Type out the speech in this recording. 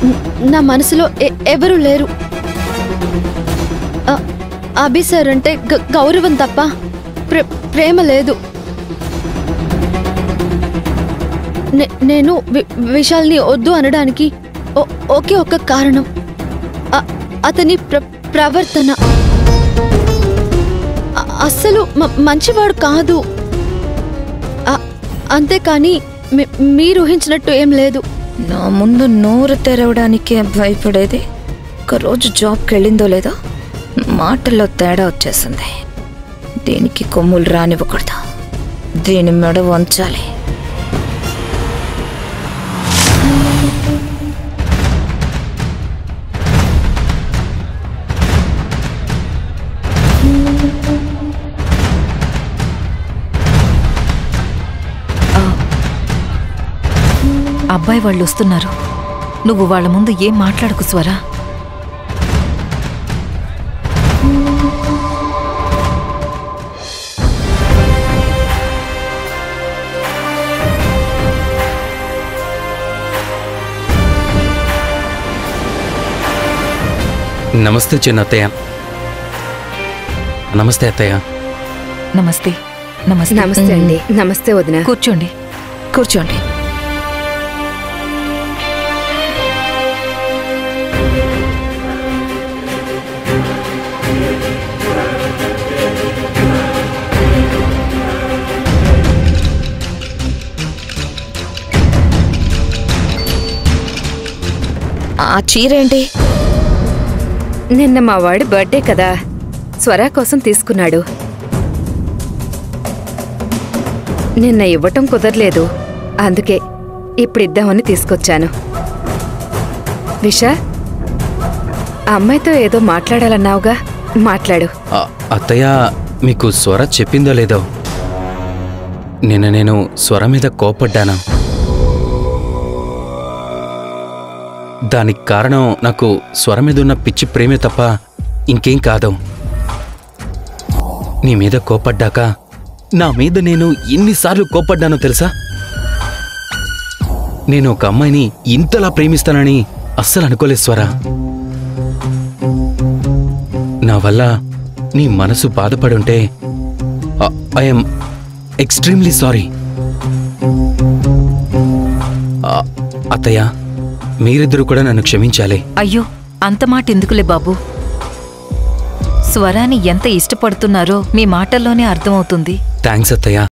న- నా మనసులో ఎ- ఎవరూ లేరు అ- అభి సార్ అంటే గ- గౌరవం తప్ప ప్రే- ప్రేమ లేదు నే- నేను వి- విశాల్ని వద్దు అనడానికి ఒ- ఒకే ఒక్క కారణం అ- అతని ప్ర ప్రవర్తన అ- అస్సలు మ- మంచివాడు కాదు అ- అంతేకాని మీ- మీరు ఊహించినట్టు ఏం లేదు నా ముందు నోరు తెరవడానికే భయపడేది ఒక రోజు జాబ్కి వెళ్ళిందో లేదో మాటల్లో తేడా వచ్చేసింది దీనికి కొమ్ములు రానివ్వకూడదు దీని మెడ వంచాలి అబ్బాయి వాళ్ళు వస్తున్నారు నువ్వు వాళ్ళ ముందు ఏం మాట్లాడకు స్వరా నమస్తే చిన్న అత్తయ్య నమస్తే అత్తయ్య నమస్తే నమస్తే నమస్తే అండి నమస్తే వదిన కూర్చోండి కూర్చోండి ఆ చీరేంటి నిన్న మా వాడి బర్త్డే కదా స్వరా కోసం తీసుకున్నాడు నిన్న ఇవ్వటం కుదరలేదు అందుకే ఇప్పుడు ఇద్దామని తీసుకొచ్చాను విషా ఆ అమ్మాయితో ఏదో మాట్లాడాలన్నావుగా మాట్లాడు ఆ, అత్తయ్య మీకు స్వర చెప్పిందో లేదో నిన్న నేను స్వర మీద కోపడ్డాను దానికి కారణం నాకు స్వర మీద ఉన్న పిచ్చి ప్రేమే తప్ప ఇంకేం కాదు నీ మీద కోపడ్డాక నా మీద నేను ఎన్నిసార్లు కోపడ్డానో తెలుసా నేను ఒక అమ్మాయిని ఇంతలా ప్రేమిస్తానని అస్సలు అనుకోలేదు స్వరా నా వల్ల నీ మనసు బాధపడుంటే ఐఎమ్ ఎక్స్ట్రీమ్లీ సారీ అత్తయ్య మీరిద్దరూ కూడా నన్ను క్షమించాలి అయ్యో అంత మాట ఎందుకులే బాబు స్వరాన్ని ఎంత ఇష్టపడుతున్నారో మీ మాటల్లోనే అర్థమవుతుంది థ్యాంక్స్ అత్తయ్య